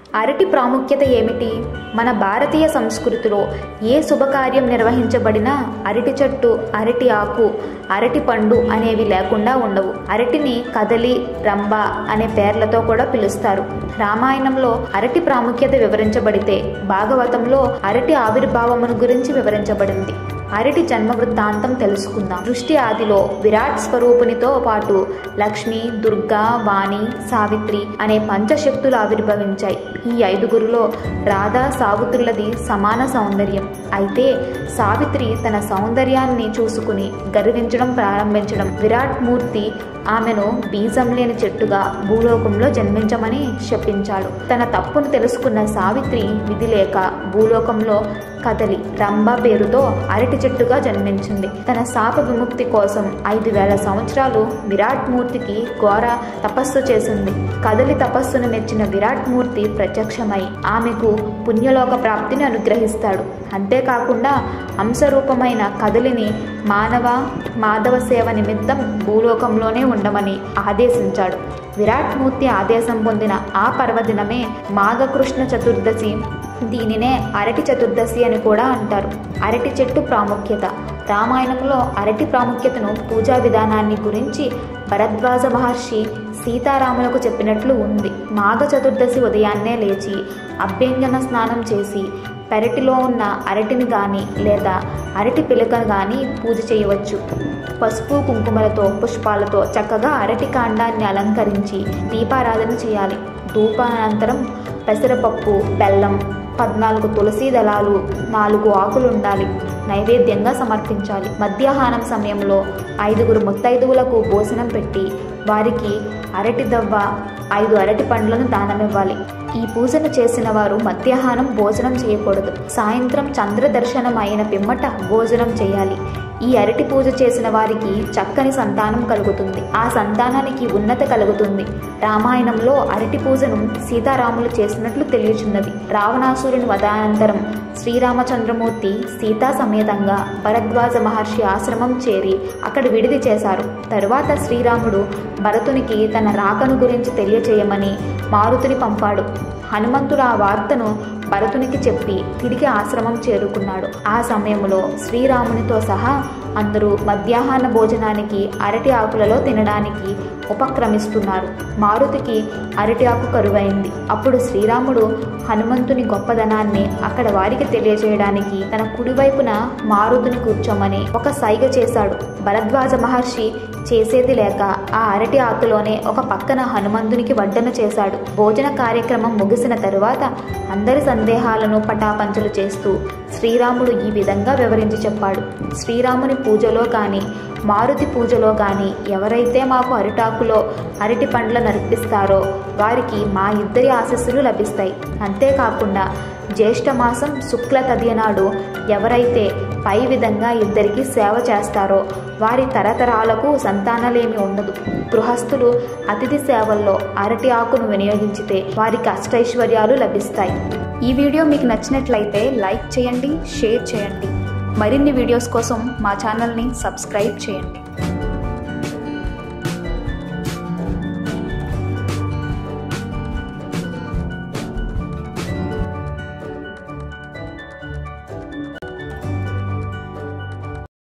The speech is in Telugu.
అరటి ప్రాముఖ్యత ఏమిటి మన భారతీయ సంస్కృతిలో ఏ శుభకార్యం నిర్వహించబడినా అరటి చెట్టు అరటి ఆకు అరటి పండు అనేవి లేకుండా ఉండవు అరటిని కదలి రంభ అనే పేర్లతో కూడా పిలుస్తారు రామాయణంలో అరటి ప్రాముఖ్యత వివరించబడితే భాగవతంలో అరటి ఆవిర్భావమును గురించి వివరించబడింది అరటి జన్మ వృత్తాంతం తెలుసుకుందాం సృష్టి ఆదిలో విరాట్ స్వరూపునితో పాటు లక్ష్మి దుర్గా వాణి సావిత్రి అనే పంచశక్తులు ఆవిర్భవించాయి ఈ ఐదుగురులో రాధా సావిత్రులది సమాన సౌందర్యం అయితే సావిత్రి తన సౌందర్యాన్ని చూసుకుని గర్వించడం ప్రారంభించడం విరాట్ మూర్తి ఆమెను బీజం లేని చెట్టుగా భూలోకంలో జన్మించమని శపించాడు తన తప్పును తెలుసుకున్న సావిత్రి విధి లేక భూలోకంలో కదలి రంభ పేరుతో అరటి చెట్టుగా జన్మించింది తన శాప విముక్తి కోసం ఐదు వేల సంవత్సరాలు విరాట్ మూర్తికి ఘోర తపస్సు చేసింది కదలి తపస్సును మెచ్చిన విరాట్ మూర్తి ప్రత్యక్షమై ఆమెకు పుణ్యలోక ప్రాప్తిని అనుగ్రహిస్తాడు అంతేకాకుండా అంశరూపమైన కదలిని మానవ మాధవ సేవ నిమిత్తం భూలోకంలోనే ఉండమని ఆదేశించాడు విరాట్ మూర్తి ఆదేశం పొందిన ఆ పర్వదినమే మాఘకృష్ణ చతుర్దశి దీనినే అరటి చతుర్దశి అని కూడా అంటారు అరటి చెట్టు ప్రాముఖ్యత రామాయణంలో అరటి ప్రాముఖ్యతను పూజా విధానాన్ని గురించి భరద్వాజ మహర్షి సీతారాములకు చెప్పినట్లు ఉంది మాఘ చతుర్దశి ఉదయాన్నే లేచి అభ్యంజన స్నానం చేసి పెరటిలో ఉన్న అరటిని కానీ లేదా అరటి పిలకను కానీ పూజ చేయవచ్చు పసుపు కుంకుమలతో పుష్పాలతో చక్కగా అరటి కాండాన్ని అలంకరించి దీపారాధన చేయాలి ధూపానంతరం పెసరపప్పు బెల్లం పద్నాలుగు తులసి దళాలు నాలుగు ఆకులు ఉండాలి నైవేద్యంగా సమర్పించాలి మధ్యాహ్నం సమయంలో ఐదుగురు ముత్తైదువులకు భోజనం పెట్టి వారికి అరటి దవ్వ ఐదు అరటి పండ్లను దానమివ్వాలి ఈ పూజను చేసిన వారు మధ్యాహ్నం భోజనం చేయకూడదు సాయంత్రం చంద్ర దర్శనం అయిన పిమ్మట భోజనం చేయాలి ఈ అరటి పూజ చేసిన వారికి చక్కని సంతానం కలుగుతుంది ఆ సంతానానికి ఉన్నత కలుగుతుంది రామాయణంలో అరటి పూజను సీతారాములు చేసినట్లు తెలియచున్నది రావణాసురుని వధానంతరం శ్రీరామచంద్రమూర్తి సీతా సమేతంగా భరద్వాజ మహర్షి ఆశ్రమం చేరి అక్కడ విడిది చేశారు తరువాత శ్రీరాముడు భరతునికి తన రాకను గురించి తెలియచేయమని మారుతిని పంపాడు హనుమంతుడు ఆ వార్తను భరతునికి చెప్పి తిరిగి ఆశ్రమం చేరుకున్నాడు ఆ సమయంలో శ్రీరామునితో సహా అందరూ మధ్యాహ్న భోజనానికి అరటి ఆకులలో తినడానికి ఉపక్రమిస్తున్నారు మారుతికి అరటి ఆకు కరువైంది అప్పుడు శ్రీరాముడు హనుమంతుని గొప్పదనాన్ని అక్కడ వారికి తెలియజేయడానికి తన కుడివైపున మారుతిని కూర్చోమని ఒక సైగ చేశాడు భరద్వాజ మహర్షి చేసేది లేక ఆ అరటి ఆకులోనే ఒక పక్కన హనుమంతునికి వడ్డన చేశాడు భోజన కార్యక్రమం ముగిసిన తరువాత అందరి సందేహాలను పటాపంచలు చేస్తూ శ్రీరాముడు ఈ విధంగా వివరించి చెప్పాడు శ్రీరాముని పూజలో కానీ మారుతి పూజలో కానీ ఎవరైతే మాకు అరిటాకులో అరటి పండ్లను అర్పిస్తారో వారికి మా ఇద్దరి ఆశస్సులు లభిస్తాయి అంతేకాకుండా జ్యేష్ఠమాసం శుక్ల తదియ నాడు ఎవరైతే పై విధంగా ఇద్దరికి సేవ చేస్తారో వారి తరతరాలకు సంతానలేమి ఉండదు గృహస్థులు అతిథి సేవల్లో అరటి ఆకును వినియోగించితే వారికి అష్టైశ్వర్యాలు లభిస్తాయి ఈ వీడియో మీకు నచ్చినట్లయితే లైక్ చేయండి షేర్ చేయండి మరిన్ని వీడియోస్ కోసం మా ఛానల్ని సబ్స్క్రైబ్ చేయండి